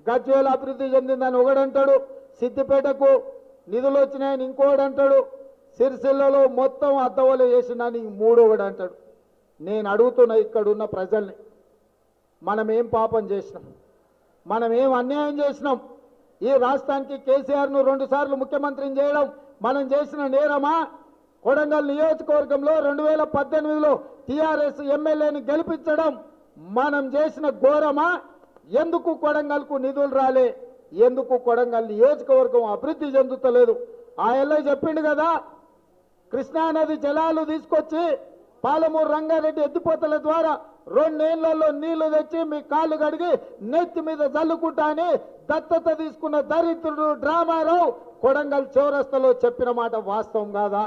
గజ్వేల అభివృద్ధి చెందిందని ఒకడంటాడు సిద్దిపేటకు నిధులు వచ్చినాయని ఇంకోడు అంటాడు సిరిసిల్లలో మొత్తం అద్దవలు చేసిందని మూడోడు అంటాడు నేను అడుగుతున్నా ఇక్కడున్న ప్రజల్ని మనం ఏం పాపం చేసినాం మనం ఏం అన్యాయం చేసినాం ఈ రాష్ట్రానికి కేసీఆర్ను రెండు సార్లు ముఖ్యమంత్రిని చేయడం మనం చేసిన నేరమా కొడంగల్ నియోజకవర్గంలో రెండు వేల పద్దెనిమిదిలో టీఆర్ఎస్ ఎమ్మెల్యేని గెలిపించడం మనం చేసిన ఘోరమా ఎందుకు కొడంగల్కు నిధులు రాలే ఎందుకు కొడంగల్ నియోజకవర్గం అభివృద్ధి చెందుతలేదు ఆ ఎల్ఐ చెప్పిండు కదా కృష్ణానది జలాలు తీసుకొచ్చి పాలమూరు రంగారెడ్డి ఎత్తిపోతల ద్వారా రెండేళ్లలో నీళ్లు తెచ్చి మీ కాళ్ళు కడిగి నెత్తి మీద జల్లుకుంటా అని దత్తత తీసుకున్న దరిద్రుడు డ్రామారావు కొడంగల్ చౌరస్తలో చెప్పిన మాట వాస్తవం కాదా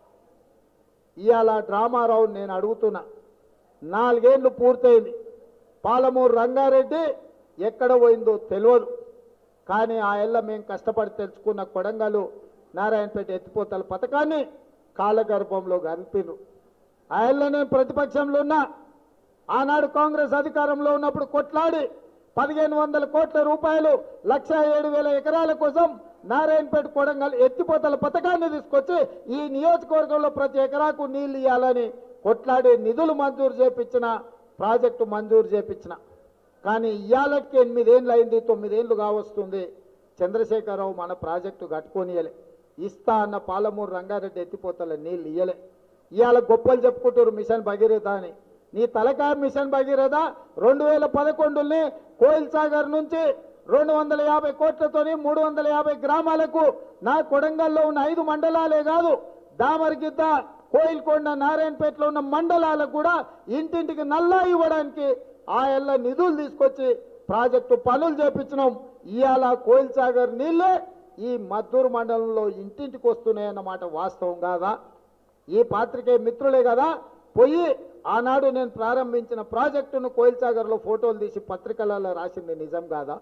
ఇవాళ డ్రామారావు నేను అడుగుతున్నా నాలుగేళ్లు పూర్తయింది పాలమూరు రంగారెడ్డి ఎక్కడ పోయిందో తెలియదు కానీ ఆ ఎల్ల మేము కష్టపడి తెచ్చుకున్న కొడంగలు నారాయణపేట ఎత్తిపోతల పథకాన్ని కాలగర్భంలో కలిపిను ఆ ఎల్ల నేను ప్రతిపక్షంలో ఉన్నా ఆనాడు కాంగ్రెస్ అధికారంలో ఉన్నప్పుడు కొట్లాడి పదిహేను వందల కోట్ల రూపాయలు లక్ష ఏడు వేల ఎకరాల కోసం నారాయణపేట కొడంగల్ ఎత్తిపోతల పథకాన్ని తీసుకొచ్చి ఈ నియోజకవర్గంలో ప్రతి ఎకరాకు నీళ్లు ఇవ్వాలని కొట్లాడి నిధులు మంజూరు చేపించిన ప్రాజెక్టు మంజూరు చేపించిన కానీ ఇవాళకి ఎనిమిదేళ్ళు అయింది తొమ్మిదేళ్ళు కావస్తుంది చంద్రశేఖరరావు మన ప్రాజెక్టు కట్టుకోనియలే ఇస్తా అన్న పాలమూరు రంగారెడ్డి ఎత్తిపోతల నీళ్ళు ఇయ్యలే ఇవాళ గొప్పలు చెప్పుకుంటారు మిషన్ భగీరథ అని నీ తలకాయ మిషన్ భగీరథ రెండు వేల పదకొండుని కోయిల్ సాగర్ నుంచి రెండు వందల యాభై కోట్లతోని మూడు వందల యాభై గ్రామాలకు నా కొడంగల్లో ఉన్న ఐదు మండలాలే కాదు దామరగిద్ద కోయిల్కొండ నారాయణపేటలో ఉన్న మండలాలకు కూడా ఇంటింటికి నల్లా ఇవ్వడానికి ఆ ఎల్ల నిధులు తీసుకొచ్చి ప్రాజెక్టు పనులు చేపించినాం ఇవాళ కోయిల్ సాగర్ నీళ్ళే ఈ మద్దూరు మండలంలో ఇంటింటికి వస్తున్నాయన్నమాట వాస్తవం కాదా ఈ పాత్రికే మిత్రులే కదా పోయి ఆనాడు నేను ప్రారంభించిన ప్రాజెక్టును కోయిల్ సాగర్లో ఫోటోలు తీసి పత్రికలలో రాసింది నిజం కాదా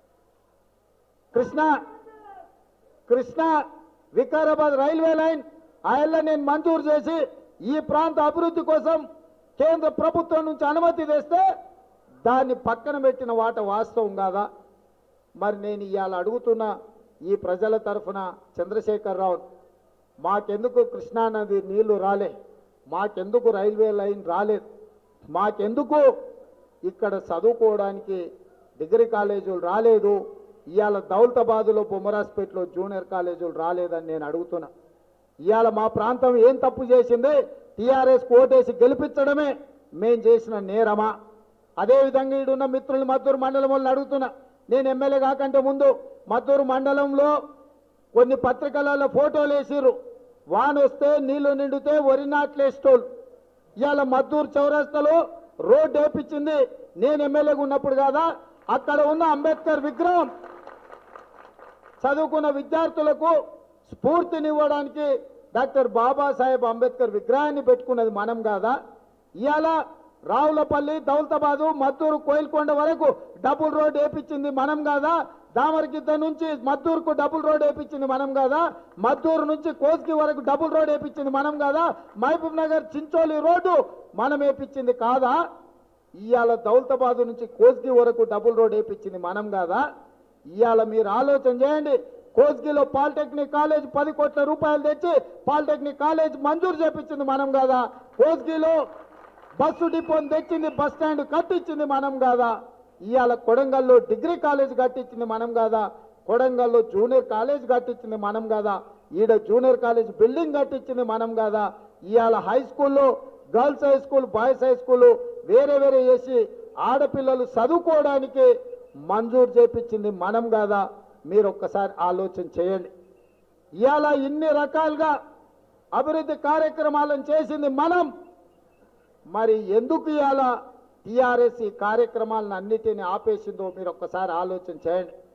కృష్ణ కృష్ణ వికారాబాద్ రైల్వే లైన్ ఆయల్ల నేను మంజూరు చేసి ఈ ప్రాంత అభివృద్ధి కోసం కేంద్ర ప్రభుత్వం నుంచి అనుమతి తెస్తే దాన్ని పక్కన పెట్టిన వాట వాస్తవం కాదా మరి నేను ఇవాళ అడుగుతున్న ఈ ప్రజల తరఫున చంద్రశేఖరరావు మాకెందుకు కృష్ణానది నీళ్లు రాలే మాకెందుకు రైల్వే లైన్ రాలేదు మాకెందుకు ఇక్కడ చదువుకోవడానికి డిగ్రీ కాలేజీలు రాలేదు ఇవాళ దౌలతాబాదులో బొమ్మరాజ్పేటలో జూనియర్ కాలేజీలు రాలేదని నేను అడుగుతున్నా ఇవాళ మా ప్రాంతం ఏం తప్పు చేసింది టీఆర్ఎస్ కోటేసి గెలిపించడమే మేం చేసిన నేరమా అదేవిధంగా ఈడున్న మిత్రులు మద్దూరు మండలం వాళ్ళని అడుగుతున్నా నేను ఎమ్మెల్యే కాకంటే ముందు మద్దూరు మండలంలో కొన్ని పత్రికలలో ఫోటోలు వేసిర్రు వాన వస్తే నీళ్లు నిండితే వరి నాట్లేస్తోళ్ళు ఇవాళ మద్దూరు చౌరస్తలో రోడ్డు వేపించింది నేను ఎమ్మెల్యేగా ఉన్నప్పుడు కాదా అక్కడ ఉన్న అంబేద్కర్ విగ్రహం చదువుకున్న విద్యార్థులకు స్ఫూర్తినివ్వడానికి డాక్టర్ బాబాసాహెబ్ అంబేద్కర్ విగ్రహాన్ని పెట్టుకున్నది మనం కాదా ఇవాళ రావులపల్లి దౌలతాబాదు మద్దూరు కోయిల్కొండ వరకు డబుల్ రోడ్ వేపించింది మనం కాదా దామరగిద్ద నుంచి మద్దూరుకు డబుల్ రోడ్ వేపించింది మనం కాదా మద్దూరు నుంచి కోస్గి వరకు డబుల్ రోడ్ వేపించింది మనం కాదా మహబూబ్ నగర్ చించోలి రోడ్డు మనం వేపించింది కాదా ఇవాళ దౌలతాబాదు నుంచి కోస్గి వరకు డబుల్ రోడ్ వేపించింది మనం కాదా ఇవాళ మీరు ఆలోచన చేయండి కోస్గిలో పాలిటెక్నిక్ కాలేజ్ పది కోట్ల రూపాయలు తెచ్చి పాలిటెక్నిక్ కాలేజ్ మంజూరు చేపించింది మనం కాదా కోస్గిలో బస్సు డిపోని తెచ్చింది బస్ స్టాండ్ కట్టించింది మనం కాదా ఇవాళ కొడంగల్లో డిగ్రీ కాలేజ్ కట్టించింది మనం కాదా కొడంగల్లో జూనియర్ కాలేజ్ కట్టించింది మనం కాదా ఈడ జూనియర్ కాలేజ్ బిల్డింగ్ కట్టించింది మనం కాదా ఇవాళ హై స్కూల్లో girls high school boys high school వేరే వేరే చేసి ఆడపిల్లలు చదువుకోవడానికి మంజూరు చేపించింది మనం కాదా మీరు ఒక్కసారి ఆలోచన చేయండి ఇవాళ ఇన్ని రకాలుగా అభివృద్ధి కార్యక్రమాలను చేసింది మనం మరి ఎందుకు ఇవాళ టీఆర్ఎస్ ఈ కార్యక్రమాలను అన్నిటిని ఆపేసిందో మీరు ఒక్కసారి ఆలోచన చేయండి